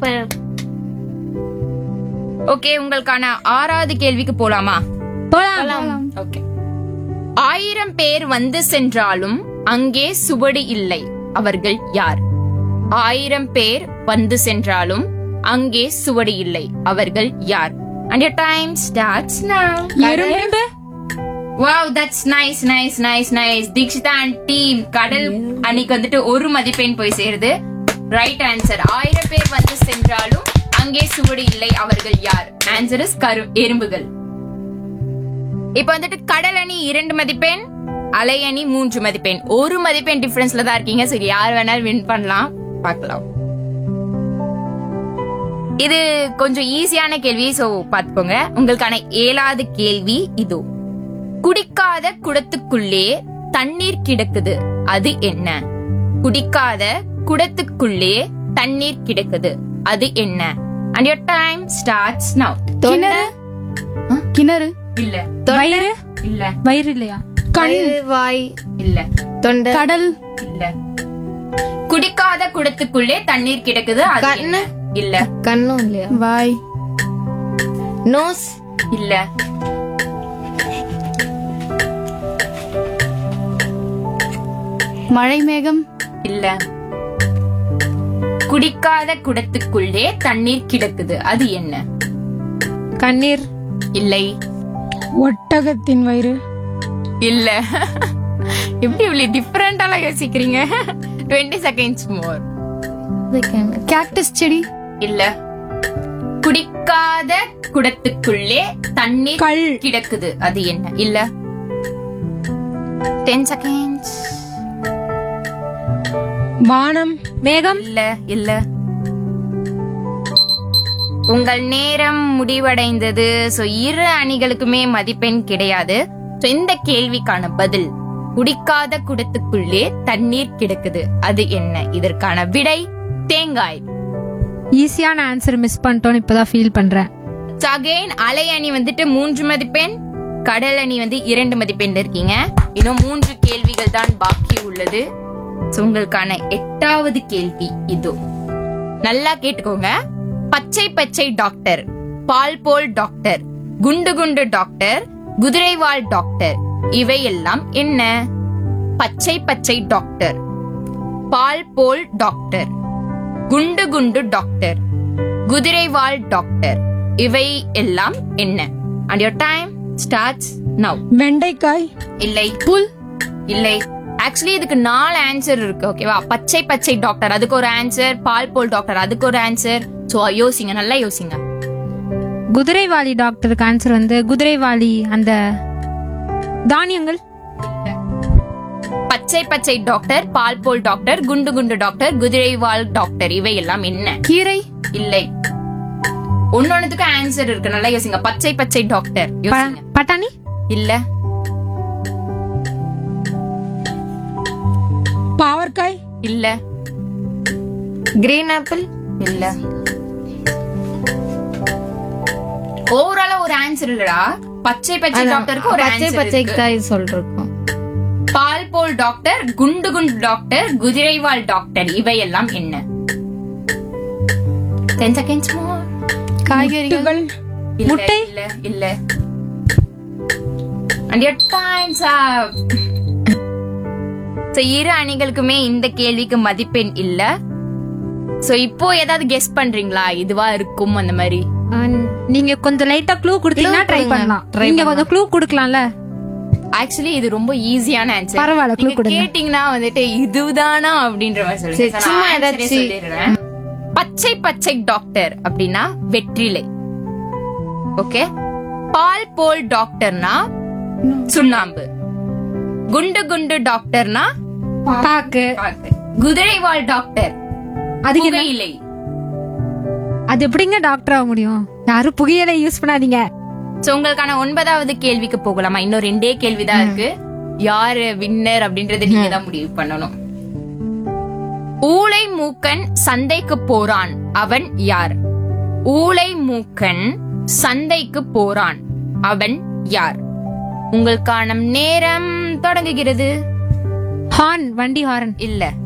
Super okay உங்களுக்கான ஆறாவது கேள்விக்கு போலாமா போலாம் ஓகே ஆயிரம் பேர் வந்து சென்றாலும் அங்கே சுவடு இல்லை அவர்கள் யார் ஆயிரம் பேர் வந்து சென்றாலும் அங்கே சுவடு இல்லை அவர்கள் யார் and your time starts now எறும்பு wow that's nice nice nice nice Dikshitha and team கடல் அன்னைக்கு வந்துட்டு ஒரு மதிப்பெண் போய் சேருது ரைட் ஆன்சர் ஆயிரம் பேர் வந்து சென்றாலும் அங்கே சுவடு இல்லை அவர்கள் யார் ஆன்சர் இஸ் கரு எறும்புகள் இப்ப வந்துட்டு கடல் அணி இரண்டு மதிப்பெண் அலை அணி மூன்று மதிப்பெண் ஒரு மதிப்பெண் டிஃபரன்ஸ்ல தான் இருக்கீங்க சரி யார் வேணாலும் வின் பண்ணலாம் பார்க்கலாம் இது கொஞ்சம் ஈஸியான கேள்வி சோ பாத்துக்கோங்க உங்களுக்கான ஏழாவது கேள்வி இதோ குடிக்காத குடத்துக்குள்ளே தண்ணீர் கிடக்குது அது என்ன குடிக்காத குடத்துக்குள்ளே தண்ணீர் கிடக்குது அது என்ன and your time starts now கிணறு கிணறு இல்ல வயிறு இல்ல வயிறு இல்லையா கண் வயிறு, வாய் இல்ல தொண்டை கடல் இல்ல குடிக்காத குடத்துக்குள்ளே தண்ணீர் கிடக்குது அது கண்ணு. என்ன? இல்ல கண்ணும் இல்லையா வாய் நோஸ் இல்ல மழை மேகம் இல்ல குடிக்காத குடத்துக்குள்ளே தண்ணீர் கிடக்குது அது என்ன கண்ணீர் இல்லை ஒட்டகத்தின் வயிறு இல்ல எப்படி இவ்வளவு டிஃபரெண்டாலாம் யோசிக்கிறீங்க டுவெண்ட்டி செகண்ட்ஸ் மோர் கேக்டஸ் செடி இல்ல குடிக்காத குடத்துக்குள்ளே தண்ணீர் கல் கிடக்குது அது என்ன இல்ல டென் செகண்ட்ஸ் வானம் மேகம் இல்ல இல்ல உங்கள் நேரம் முடிவடைந்தது சோ இரு அணிகளுக்குமே மதிப்பெண் கிடையாது சோ இந்த கேள்விக்கான பதில் குடிக்காத குடத்துக்குள்ளே தண்ணீர் கிடக்குது அது என்ன இதற்கான விடை தேங்காய் ஈஸியான ஆன்சர் மிஸ் பண்ணிட்டோம்னு இப்பதான் ஃபீல் பண்றேன் So again அலை அணி வந்துட்டு மூன்று மதிப்பெண் கடல் அணி வந்து இரண்டு மதிப்பெண் இருக்கீங்க இன்னும் மூன்று கேள்விகள் தான் பாக்கி உள்ளது So உங்களுக்கான எட்டாவது கேள்வி இதோ நல்லா கேட்டுக்கோங்க பச்சை பச்சை டாக்டர் பால் போல் டாக்டர் குண்டு குண்டு டாக்டர் குதிரைவால் டாக்டர் இவையெல்லாம் என்ன பச்சை பச்சை டாக்டர் பால் போல் டாக்டர் குண்டு குண்டு டாக்டர் குதிரைவால் டாக்டர் இவை எல்லாம் என்ன and your time starts now வெண்டைக்காய் இல்லை புல் இல்லை ஆக்சுவலி இதுக்கு நாலு ஆன்சர் இருக்கு ஓகேவா பச்சை பச்சை டாக்டர் அதுக்கு ஒரு ஆன்சர் பால் போல் டாக்டர் அதுக்கு ஒரு ஆன்சர் சோ யோசிங்க நல்லா யோசிங்க குதிரைவாலி டாக்டருக்கு ஆன்சர் வந்து குதிரைவாலி அந்த தானியங்கள் பச்சை பச்சை டாக்டர் பால் போல் டாக்டர் குண்டு குண்டு டாக்டர் குதிரைவால் டாக்டர் இவை எல்லாம் என்ன கீரை இல்லை ஒன்னொன்னுக்கு ஆன்சர் இருக்கு நல்லா யோசிங்க பச்சை பச்சை டாக்டர் ப- யோசிங்க பட்டாணி இல்ல பாவற்காய் இல்ல கிரீன் ஆப்பிள் இல்ல ஓவராலா ஒரு ஆன்சர் இல்லடா பச்சை பச்சை டாக்டருக்கு ஒரு பச்சை ஆன்சர் பச்சை இருக்கு காய் சொல்றோம் பால் போல் டாக்டர் குண்டு குண்டு டாக்டர் குதிரைவால் டாக்டர் இவையெல்லாம் என்ன டென் செகண்ட்ஸ் மோர் காய்கறிகள் இல்ல, முட்டை? இல்ல இல்ல and your time's up So, இரு அணிகளுக்குமே இந்த கேள்விக்கு மதிப்பெண் இல்ல சோ இப்போ ஏதாவது கெஸ் பண்றீங்களா இதுவா இருக்கும் அந்த மாதிரி நீங்க கொஞ்சம் லைட்டா க்ளூ கொடுத்தீங்கன்னா Clue ட்ரை கொடுங்க. பண்ணலாம் Try நீங்க கொஞ்சம் க்ளூ கொடுக்கலாம்ல ஆக்சுவலி இது ரொம்ப ஈஸியான ஆன்சர் பரவாயில்ல, clue கொடுங்க. கேட்டீங்கன்னா வந்துட்டு இதுதானா அப்படின்ற மாதிரி சொல்லுங்க சரி, So, நான் சும்மா answer ஏ ஏதாச்சும். சொல்லிடுறேன். பச்சை பச்சை டாக்டர் அப்படின்னா வெற்றிலை ஓகே பால் போல் டாக்டர்னா சுண்ணாம்பு குண்டு குண்டு டாக்டர்னா பாக்கு பாக்கு. குதிரைவால் டாக்டர் அதுக்கு என்ன? புகையிலை அது எப்படிங்க டாக்டர் ஆக முடியும் யாரும் புகையிலை யூஸ் பண்ணாதீங்க சோ உங்களுக்கான ஒன்பதாவது கேள்விக்கு போகலாமா இன்னும் ரெண்டே கேள்விதான் இருக்கு யாரு வின்னர் அப்படின்றத நீங்க தான் முடிவு பண்ணணும் ஊளை மூக்கன் சந்தைக்கு போறான் அவன் யார் ஊளை மூக்கன் சந்தைக்கு போறான் அவன் யார் உங்களுக்கான நேரம் தொடங்குகிறது ஹார்ன் வண்டி ஹாரன் இல்ல